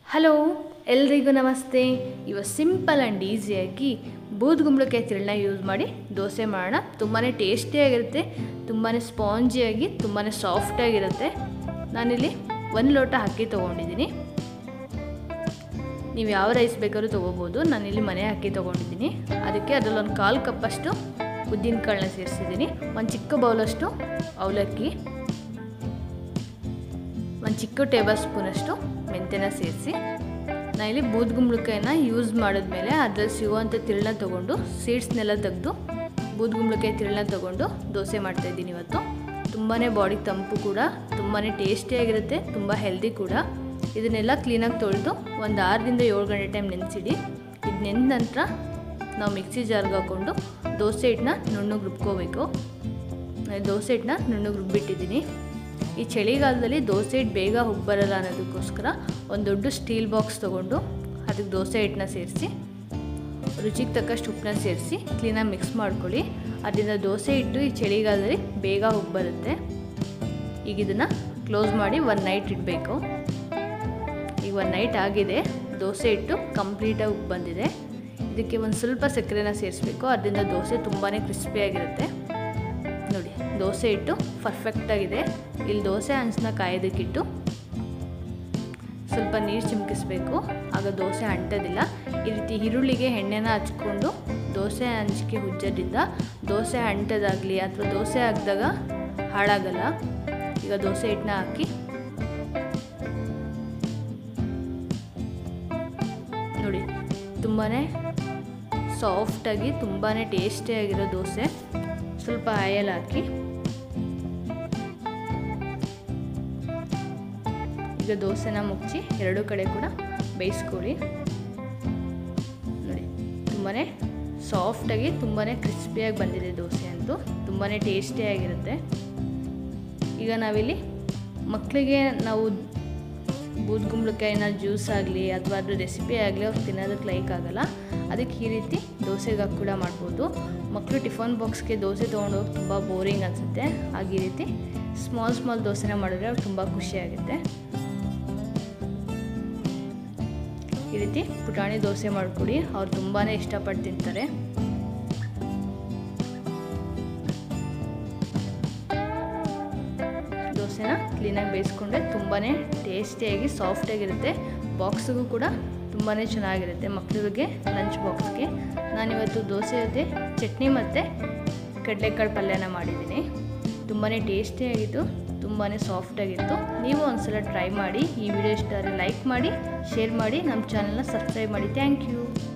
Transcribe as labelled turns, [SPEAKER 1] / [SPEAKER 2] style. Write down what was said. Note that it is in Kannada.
[SPEAKER 1] ಹಲೋ ಎಲ್ರಿಗೂ ನಮಸ್ತೆ ಇವತ್ತು ಸಿಂಪಲ್ ಆ್ಯಂಡ್ ಈಸಿಯಾಗಿ ಬೂದ್ಗುಂಬಳಕಾಯಿ ತಿರುಳನ್ನ ಯೂಸ್ ಮಾಡಿ ದೋಸೆ ಮಾಡೋಣ ತುಂಬಾ ಟೇಸ್ಟಿಯಾಗಿರುತ್ತೆ ತುಂಬಾ ಸ್ಪಾಂಜಿಯಾಗಿ ತುಂಬಾ ಸಾಫ್ಟಾಗಿರುತ್ತೆ ನಾನಿಲ್ಲಿ ಒಂದು ಲೋಟ ಅಕ್ಕಿ ತೊಗೊಂಡಿದ್ದೀನಿ ನೀವು ಯಾವ ರೈಸ್ ಬೇಕಾದ್ರೂ ತೊಗೋಬೋದು ನಾನಿಲ್ಲಿ ಮನೆ ಅಕ್ಕಿ ತೊಗೊಂಡಿದ್ದೀನಿ ಅದಕ್ಕೆ ಅದರಲ್ಲಿ ಒಂದು ಕಾಲು ಕಪ್ಪಷ್ಟು ಉದ್ದಿನಕಾಳನ್ನ ಸೇರಿಸಿದ್ದೀನಿ ಒಂದು ಚಿಕ್ಕ ಬೌಲಷ್ಟು ಅವಲಕ್ಕಿ ಒಂದು ಚಿಕ್ಕ ಟೇಬಲ್ ಸ್ಪೂನಷ್ಟು ಮೆಂತ್ಯನ ಸೇರಿಸಿ ನಾನಿಲ್ಲಿ ಬೂದ್ಗುಂಬಳಕಾಯಿನ ಯೂಸ್ ಮಾಡಿದ್ಮೇಲೆ ಅದ್ರಲ್ಲಿ ಸಿಗುವಂಥ ತಿರುಳನ್ನ ತೊಗೊಂಡು ಸೀಡ್ಸ್ನೆಲ್ಲ ತೆಗೆದು ಬೂದ್ಗುಂಬಳಕಾಯಿ ತಿರುಳನ್ನ ತೊಗೊಂಡು ದೋಸೆ ಮಾಡ್ತಾಯಿದ್ದೀನಿ ಇವತ್ತು ತುಂಬಾ ಬಾಡಿಗೆ ತಂಪು ಕೂಡ ತುಂಬಾ ಟೇಸ್ಟಿಯಾಗಿರುತ್ತೆ ತುಂಬ ಹೆಲ್ದಿ ಕೂಡ ಇದನ್ನೆಲ್ಲ ಕ್ಲೀನಾಗಿ ತೊಳೆದು ಒಂದು ಆರರಿಂದ ಏಳು ಗಂಟೆ ಟೈಮ್ ನೆನೆಸಿಡಿ ಇದು ನೆಂದ ನಂತರ ನಾವು ಮಿಕ್ಸಿ ಜಾರ್ಗೆ ಹಾಕ್ಕೊಂಡು ದೋಸೆ ಹಿಟ್ಟನ್ನ ನುಣ್ಣಗೆ ರುಬ್ಕೋಬೇಕು ದೋಸೆ ಹಿಟ್ಟನ್ನ ನುಣ್ಣಗೆ ರುಬ್ಬಿಟ್ಟಿದ್ದೀನಿ ಈ ಚಳಿಗಾಲದಲ್ಲಿ ದೋಸೆ ಹಿಟ್ಟು ಬೇಗ ಹೋಗಿ ಬರಲ್ಲ ಅನ್ನೋದಕ್ಕೋಸ್ಕರ ಒಂದು ದೊಡ್ಡ ಸ್ಟೀಲ್ ಬಾಕ್ಸ್ ತೊಗೊಂಡು ಅದಕ್ಕೆ ದೋಸೆ ಹಿಟ್ಟನ್ನ ಸೇರಿಸಿ ರುಚಿಗೆ ತಕ್ಕಷ್ಟು ಉಪ್ಪನ್ನ ಸೇರಿಸಿ ಕ್ಲೀನಾಗಿ ಮಿಕ್ಸ್ ಮಾಡ್ಕೊಳ್ಳಿ ಅದರಿಂದ ದೋಸೆ ಹಿಟ್ಟು ಈ ಚಳಿಗಾಲದಲ್ಲಿ ಬೇಗ ಹೋಗಿ ಬರುತ್ತೆ ಈಗ ಇದನ್ನು ಕ್ಲೋಸ್ ಮಾಡಿ ಒನ್ ನೈಟ್ ಇಡಬೇಕು ಈಗ ಒನ್ ನೈಟ್ ಆಗಿದೆ ದೋಸೆ ಹಿಟ್ಟು ಕಂಪ್ಲೀಟಾಗಿ ಉಪ್ಪು ಬಂದಿದೆ ಇದಕ್ಕೆ ಒಂದು ಸ್ವಲ್ಪ ಸಕ್ಕರೆನ ಸೇರಿಸ್ಬೇಕು ಅದರಿಂದ ದೋಸೆ ತುಂಬಾ ಕ್ರಿಸ್ಪಿಯಾಗಿರುತ್ತೆ ನೋಡಿ ದೋಸೆ ಹಿಟ್ಟು ಪರ್ಫೆಕ್ಟಾಗಿದೆ ಇಲ್ಲಿ ದೋಸೆ ಹಂಚನ್ನ ಕಾಯೋದಕ್ಕಿಟ್ಟು ಸ್ವಲ್ಪ ನೀರು ಚಿಮ್ಕಿಸ್ಬೇಕು ಆಗ ದೋಸೆ ಅಂಟೋದಿಲ್ಲ ಈ ರೀತಿ ಈರುಳ್ಳಿಗೆ ಎಣ್ಣೆನ ಹಚ್ಕೊಂಡು ದೋಸೆ ಹಂಚಿಕೆ ಉಜ್ಜೋದ್ರಿಂದ ದೋಸೆ ಅಂಟೋದಾಗಲಿ ಅಥವಾ ದೋಸೆ ಹಾಕಿದಾಗ ಹಾಳಾಗಲ್ಲ ಈಗ ದೋಸೆ ಹಿಟ್ಟನ್ನ ಹಾಕಿ ನೋಡಿ ತುಂಬಾ ಸಾಫ್ಟಾಗಿ ತುಂಬಾ ಟೇಸ್ಟಿಯಾಗಿರೋ ದೋಸೆ ಸ್ವಲ್ಪ ಆಯಲ್ ಹಾಕಿ ಈಗ ದೋಸೆನ ಮುಚ್ಚಿ ಎರಡೂ ಕಡೆ ಕೂಡ ಬೇಯಿಸ್ಕೊಳ್ಳಿ ನೋಡಿ ತುಂಬಾ ಸಾಫ್ಟಾಗಿ ತುಂಬಾ ಕ್ರಿಸ್ಪಿಯಾಗಿ ಬಂದಿದೆ ದೋಸೆ ಅಂತೂ ತುಂಬಾ ಟೇಸ್ಟಿಯಾಗಿರುತ್ತೆ ಈಗ ನಾವಿಲ್ಲಿ ಮಕ್ಕಳಿಗೆ ನಾವು ಬೂದ್ಗುಂಬಳಕಾಯಿನ ಜ್ಯೂಸ್ ಆಗಲಿ ಅಥವಾ ಅದ್ರ ರೆಸಿಪಿ ಆಗಲಿ ಅವ್ರು ತಿನ್ನೋದಕ್ಕೆ ಲೈಕ್ ಆಗಲ್ಲ ಅದಕ್ಕೆ ಈ ರೀತಿ ದೋಸೆಗೆ ಕೂಡ ಮಾಡ್ಬೋದು ಮಕ್ಕಳು ಟಿಫನ್ ಬಾಕ್ಸ್ಗೆ ದೋಸೆ ತೊಗೊಂಡೋಗಿ ತುಂಬ ಬೋರಿಂಗ್ ಅನಿಸುತ್ತೆ ಹಾಗೆ ಈ ರೀತಿ ಸ್ಮಾಲ್ ಸ್ಮಾಲ್ ದೋಸೆನ ಮಾಡಿದ್ರೆ ಅವ್ರು ತುಂಬ ಖುಷಿಯಾಗುತ್ತೆ ಈ ರೀತಿ ಪುಟಾಣಿ ದೋಸೆ ಮಾಡಿಕೊಡಿ ಅವ್ರು ತುಂಬಾ ಇಷ್ಟಪಟ್ಟು ತಿಂತಾರೆ ದೋಸೆನ ಕ್ಲೀನಾಗಿ ಬೇಯಿಸ್ಕೊಂಡ್ರೆ ತುಂಬಾ ಟೇಸ್ಟಿಯಾಗಿ ಸಾಫ್ಟಾಗಿರುತ್ತೆ ಬಾಕ್ಸಿಗೂ ಕೂಡ ತುಂಬಾ ಚೆನ್ನಾಗಿರುತ್ತೆ ಮಕ್ಕಳಿಗೆ ಲಂಚ್ ಬಾಕ್ಸ್ಗೆ ನಾನಿವತ್ತು ದೋಸೆ ಜೊತೆ ಚಟ್ನಿ ಮತ್ತು ಕಡಲೆಕಾಳು ಪಲ್ಯನ ಮಾಡಿದ್ದೀನಿ ತುಂಬಾ ಟೇಸ್ಟಿಯಾಗಿತ್ತು ತುಂಬಾ ಸಾಫ್ಟಾಗಿತ್ತು ನೀವು ಒಂದ್ಸಲ ಟ್ರೈ ಮಾಡಿ ಈ ವಿಡಿಯೋ ಇಷ್ಟ ಆದರೆ ಲೈಕ್ ಮಾಡಿ ಶೇರ್ ಮಾಡಿ ನಮ್ಮ ಚಾನಲ್ನ ಸಬ್ಸ್ಕ್ರೈಬ್ ಮಾಡಿ ಥ್ಯಾಂಕ್ ಯು